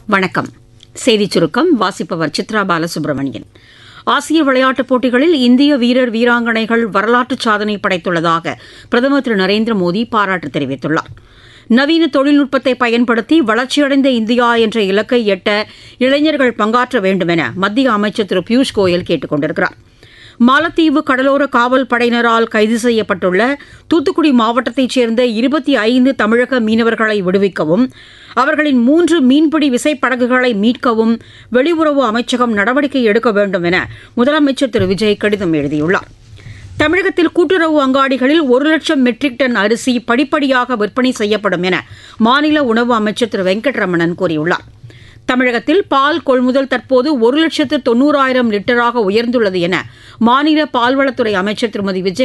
வணக்கம் செய்திச் சுருக்கம் வாசிப்பவர் சித்ரா பாலசுப்ரமணியன் ஆசிய விளையாட்டுப் போட்டிகளில் இந்திய வீரர் வீராங்கனைகள் வரலாற்று சாதனை படைத்துள்ளதாக பிரதமர் திரு நரேந்திர மோடி பாராட்டு தெரிவித்துள்ளார் நவீன தொழில்நுட்பத்தை பயன்படுத்தி வளர்ச்சியடைந்த இந்தியா என்ற இலக்கை எட்ட இளைஞர்கள் பங்காற்ற வேண்டும் என மத்திய அமைச்சர் திரு பியூஷ் கோயல் கேட்டுக் கொண்டிருக்கிறார் மாலத்தீவு கடலோர காவல் படையினரால் கைது செய்யப்பட்டுள்ள தூத்துக்குடி மாவட்டத்தைச் சேர்ந்த இருபத்தி ஐந்து தமிழக மீனவர்களை விடுவிக்கவும் அவர்களின் மூன்று மீன்பிடி விசைப்படகுகளை மீட்கவும் வெளியுறவு அமைச்சகம் நடவடிக்கை எடுக்க வேண்டும் என முதலமைச்சர் திரு விஜய் கடிதம் எழுதியுள்ளார் தமிழகத்தில் கூட்டுறவு அங்காடிகளில் ஒரு லட்சம் மெட்ரிக் டன் அரிசி படிப்படியாக விற்பனை செய்யப்படும் என மாநில உணவு அமைச்சர் திரு வெங்கட்ரமணன் கூறியுள்ளார் தமிழகத்தில் பால் கொள்முதல் தற்போது ஒரு லட்சத்து தொன்னூறாயிரம் லிட்டராக உயர்ந்துள்ளது என மாநில பால்வளத்துறை அமைச்சர் திருமதி விஜய்